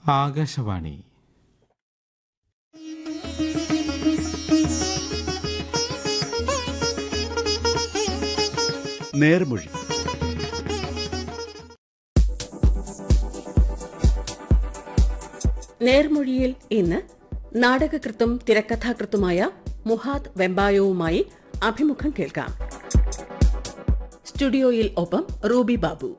ആകാശവാണി നേർമൊഴി നേർമൊഴിയിൽ ഇന്ന് നാടകകൃത്തും തിരക്കഥാകൃത്തുമായ മുഹാദ് വെമ്പായവുമായി അഭിമുഖം കേൾക്കാം സ്റ്റുഡിയോയിൽ ഒപ്പം റൂബി ബാബു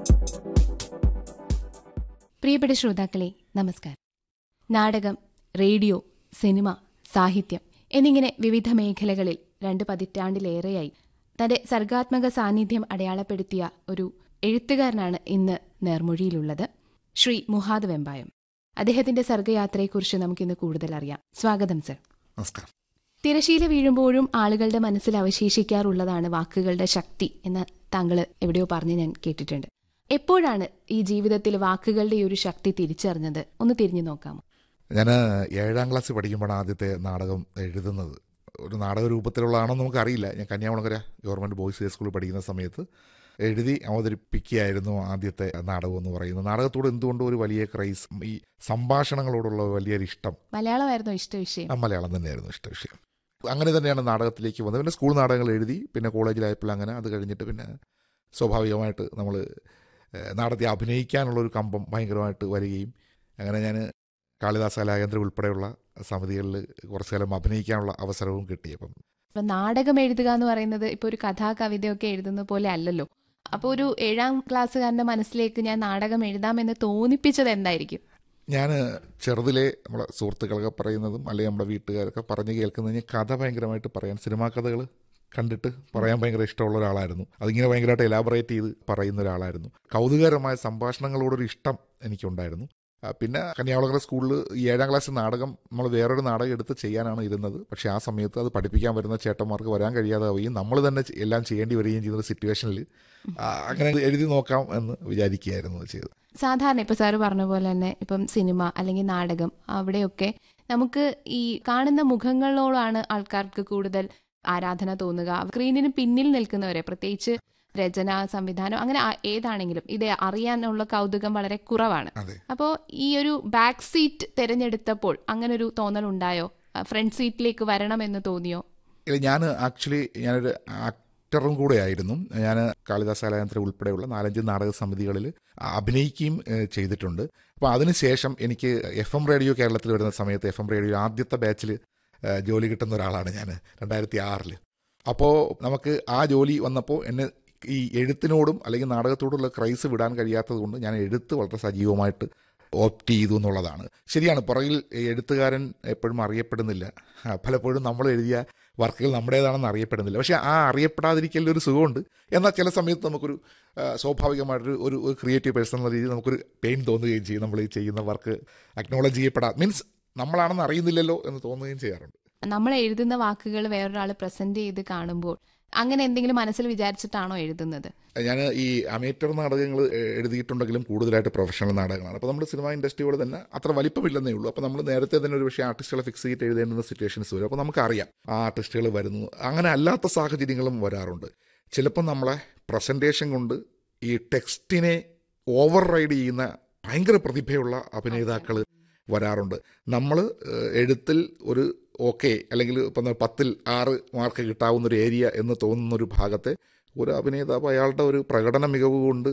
പ്രിയപ്പെട്ട ശ്രോതാക്കളെ നമസ്കാരം നാടകം റേഡിയോ സിനിമ സാഹിത്യം എന്നിങ്ങനെ വിവിധ മേഖലകളിൽ രണ്ട് പതിറ്റാണ്ടിലേറെയായി തന്റെ സർഗാത്മക സാന്നിധ്യം അടയാളപ്പെടുത്തിയ ഒരു എഴുത്തുകാരനാണ് ഇന്ന് നേർമൊഴിയിലുള്ളത് ശ്രീ മുഹാദ് വെമ്പായം അദ്ദേഹത്തിന്റെ സർഗയാത്രയെക്കുറിച്ച് നമുക്കിന്ന് കൂടുതൽ അറിയാം സ്വാഗതം സർ നമസ്കാരം തിരശീല വീഴുമ്പോഴും ആളുകളുടെ മനസ്സിൽ അവശേഷിക്കാറുള്ളതാണ് വാക്കുകളുടെ ശക്തി എന്ന് താങ്കൾ എവിടെയോ പറഞ്ഞ് ഞാൻ കേട്ടിട്ടുണ്ട് എപ്പോഴാണ് ഈ ജീവിതത്തിൽ വാക്കുകളുടെ ഈ ഒരു ശക്തി തിരിച്ചറിഞ്ഞത് ഒന്ന് തിരിഞ്ഞു നോക്കാമോ ഞാൻ ഏഴാം ക്ലാസ്സിൽ പഠിക്കുമ്പോഴാണ് ആദ്യത്തെ നാടകം എഴുതുന്നത് ഒരു നാടക രൂപത്തിലുള്ളതാണോ നമുക്കറിയില്ല ഞാൻ കന്യാകുളങ്ങര ഗവൺമെൻറ് ബോയ്സ് ഹൈ സ്കൂളിൽ പഠിക്കുന്ന സമയത്ത് എഴുതി അവതരിപ്പിക്കുകയായിരുന്നു ആദ്യത്തെ നാടകം എന്ന് പറയുന്നത് നാടകത്തോട് എന്തുകൊണ്ടും ഒരു വലിയ ക്രൈസ് ഈ സംഭാഷണങ്ങളോടുള്ള വലിയൊരു ഇഷ്ടം മലയാളമായിരുന്നോ ഇഷ്ട വിഷയം ആ മലയാളം തന്നെയായിരുന്നു ഇഷ്ട വിഷയം അങ്ങനെ തന്നെയാണ് നാടകത്തിലേക്ക് വന്നത് പിന്നെ സ്കൂൾ നാടകങ്ങൾ എഴുതി പിന്നെ കോളേജിലായപ്പോൾ അങ്ങനെ അത് കഴിഞ്ഞിട്ട് പിന്നെ സ്വാഭാവികമായിട്ട് നമ്മൾ നാടകത്തെ അഭിനയിക്കാനുള്ള ഒരു കമ്പം ഭയങ്കരമായിട്ട് വരികയും അങ്ങനെ ഞാൻ കാളിദാസ കലാകേന്ദ്ര ഉൾപ്പെടെയുള്ള സമിതികളിൽ കുറച്ചു കാലം അഭിനയിക്കാനുള്ള അവസരവും കിട്ടി അപ്പം അപ്പൊ നാടകം എഴുതുക എന്ന് പറയുന്നത് ഇപ്പൊ ഒരു കഥാ കവിതയൊക്കെ എഴുതുന്ന പോലെ അല്ലല്ലോ അപ്പൊ ഒരു ഏഴാം ക്ലാസ്സുകാരന്റെ മനസ്സിലേക്ക് ഞാൻ നാടകം എഴുതാമെന്ന് തോന്നിപ്പിച്ചത് എന്തായിരിക്കും ഞാൻ ചെറുതിലെ നമ്മളെ സുഹൃത്തുക്കളൊക്കെ പറയുന്നതും അല്ലെങ്കിൽ നമ്മുടെ വീട്ടുകാരൊക്കെ പറഞ്ഞു കേൾക്കുന്നതിന് കഥ ഭയങ്കരമായിട്ട് പറയാൻ സിനിമാ കഥകൾ കണ്ടിട്ട് പറയാൻ ഭയങ്കര ഇഷ്ടമുള്ള ഒരാളായിരുന്നു അതിങ്ങനെ ഭയങ്കരമായിട്ട് എലാബറേറ്റ് ചെയ്ത് പറയുന്ന ഒരാളായിരുന്നു കൗതുകകരമായ സംഭാഷണങ്ങളോടൊരു ഇഷ്ടം എനിക്കുണ്ടായിരുന്നു ആ, പിന്നെ കന്യാകുളങ്ങര സ്കൂളിൽ ഈ ഏഴാം ക്ലാസ് നാടകം നമ്മൾ വേറൊരു നാടകം എടുത്ത് ചെയ്യാനാണ് ഇരുന്നത് പക്ഷേ ആ സമയത്ത് അത് പഠിപ്പിക്കാൻ വരുന്ന ചേട്ടന്മാർക്ക് വരാൻ കഴിയാതാവുകയും നമ്മൾ തന്നെ ചെ- എല്ലാം ചെയ്യേണ്ടി വരികയും ചെയ്യുന്ന ഒരു സിറ്റുവേഷനിൽ അങ്ങനെ എഴുതി നോക്കാം എന്ന് വിചാരിക്കുകയായിരുന്നു ചെയ്തത് സാധാരണ ഇപ്പൊ സാറ് പറഞ്ഞ പോലെ തന്നെ ഇപ്പം സിനിമ അല്ലെങ്കിൽ നാടകം അവിടെയൊക്കെ നമുക്ക് ഈ കാണുന്ന മുഖങ്ങളോടാണ് ആൾക്കാർക്ക് കൂടുതൽ ആരാധന തോന്നുക സ്ക്രീനിന് പിന്നിൽ നിൽക്കുന്നവരെ പ്രത്യേകിച്ച് രചന സംവിധാനം അങ്ങനെ ആ- ഏതാണെങ്കിലും ഇത് അറിയാനുള്ള കൗതുകം വളരെ കുറവാണ് അതെ അപ്പോൾ ഈ ഒരു ബാക്ക് സീറ്റ് തിരഞ്ഞെടുത്തപ്പോൾ അങ്ങനെ ഒരു തോന്നൽ ഉണ്ടായോ ഫ്രണ്ട് സീറ്റിലേക്ക് വരണമെന്ന് തോന്നിയോ ഇല്ല ഞാൻ ആക്ച്വലി ഞാനൊരു ആക്ടറും കൂടെ ആയിരുന്നു ഞാൻ കാളിദാസ കലായന്ത്രം ഉൾപ്പെടെയുള്ള നാലഞ്ച് നാടക സമിതികളിൽ അഭിനയിക്കുകയും ഏഹ്, ചെയ്തിട്ടുണ്ട് അപ്പോൾ അതിനുശേഷം എനിക്ക് എഫ് എം റേഡിയോ കേരളത്തിൽ വരുന്ന സമയത്ത് എഫ് എം റേഡിയോ ആദ്യത്തെ ബാച്ചിൽ ജോലി കിട്ടുന്ന ഒരാളാണ് ഞാൻ രണ്ടായിരത്തി ആറിൽ അപ്പോൾ നമുക്ക് ആ ജോലി വന്നപ്പോൾ എന്നെ ഈ എഴുത്തിനോടും അല്ലെങ്കിൽ നാടകത്തോടുള്ള ക്രൈസ് വിടാൻ കഴിയാത്തത് കൊണ്ട് ഞാൻ എഴുത്ത് വളരെ സജീവമായിട്ട് ഓപ്റ്റ് ചെയ്തു എന്നുള്ളതാണ് ശരിയാണ് പുറകിൽ എഴുത്തുകാരൻ എപ്പോഴും അറിയപ്പെടുന്നില്ല ആ, പലപ്പോഴും നമ്മൾ എഴുതിയ വർക്കുകൾ നമ്മുടേതാണെന്ന് അറിയപ്പെടുന്നില്ല പക്ഷേ ആ അറിയപ്പെടാതിരിക്കലിൽ ഒരു സുഖമുണ്ട് എന്നാൽ ചില സമയത്ത് നമുക്കൊരു ആ, സ്വാഭാവികമായിട്ടൊരു ഒരു ഒരു ക്രിയേറ്റീവ് പേഴ്സൺ എന്ന രീതിയിൽ നമുക്കൊരു പെയിൻ തോന്നുകയും ചെയ്യും നമ്മൾ ഈ ചെയ്യുന്ന വർക്ക് അക്നോളജ് ചെയ്യപ്പെടാ മീൻസ് നമ്മളാണെന്ന് അറിയുന്നില്ലല്ലോ എന്ന് തോന്നുകയും ചെയ്യാറുണ്ട് നമ്മൾ എഴുതുന്ന വാക്കുകൾ വേറൊരാൾ പ്രസന്റ് ചെയ്ത് കാണുമ്പോൾ അങ്ങനെ എന്തെങ്കിലും മനസ്സിൽ വിചാരിച്ചിട്ടാണോ എഴുതുന്നത് ഞാൻ ഈ അമേറ്റർ നാടകങ്ങൾ എഴുതിയിട്ടുണ്ടെങ്കിലും കൂടുതലായിട്ട് പ്രൊഫഷണൽ നാടകങ്ങളാണ് അപ്പോൾ നമ്മുടെ സിനിമ ഇൻഡസ്ട്രിയോട് തന്നെ അത്ര വലിപ്പമില്ലെന്നേ ഉള്ളൂ അപ്പോൾ നമ്മൾ നേരത്തെ തന്നെ ഒരു പക്ഷേ ആർട്ടിസ്റ്റുകളെ ഫിക്സ് ചെയ്തിട്ട് എഴുതേണ്ടുന്ന സിറ്റുവേഷൻസ് വരും അപ്പോൾ നമുക്കറിയാം ആ ആർട്ടിസ്റ്റുകൾ വരുന്നു അങ്ങനെ അല്ലാത്ത സാഹചര്യങ്ങളും വരാറുണ്ട് ചിലപ്പോൾ നമ്മളെ പ്രസൻറ്റേഷൻ കൊണ്ട് ഈ ടെക്സ്റ്റിനെ ഓവർ റൈഡ് ചെയ്യുന്ന ഭയങ്കര പ്രതിഭയുള്ള അഭിനേതാക്കൾ വരാറുണ്ട് നമ്മൾ എഴുത്തിൽ ഒരു ഓക്കെ അല്ലെങ്കിൽ ഇപ്പം പത്തിൽ ആറ് മാർക്ക് കിട്ടാവുന്ന ഒരു ഏരിയ എന്ന് തോന്നുന്ന ഒരു ഭാഗത്തെ ഒരു അഭിനേതാവ് അയാളുടെ ഒരു പ്രകടന മികവ് കൊണ്ട്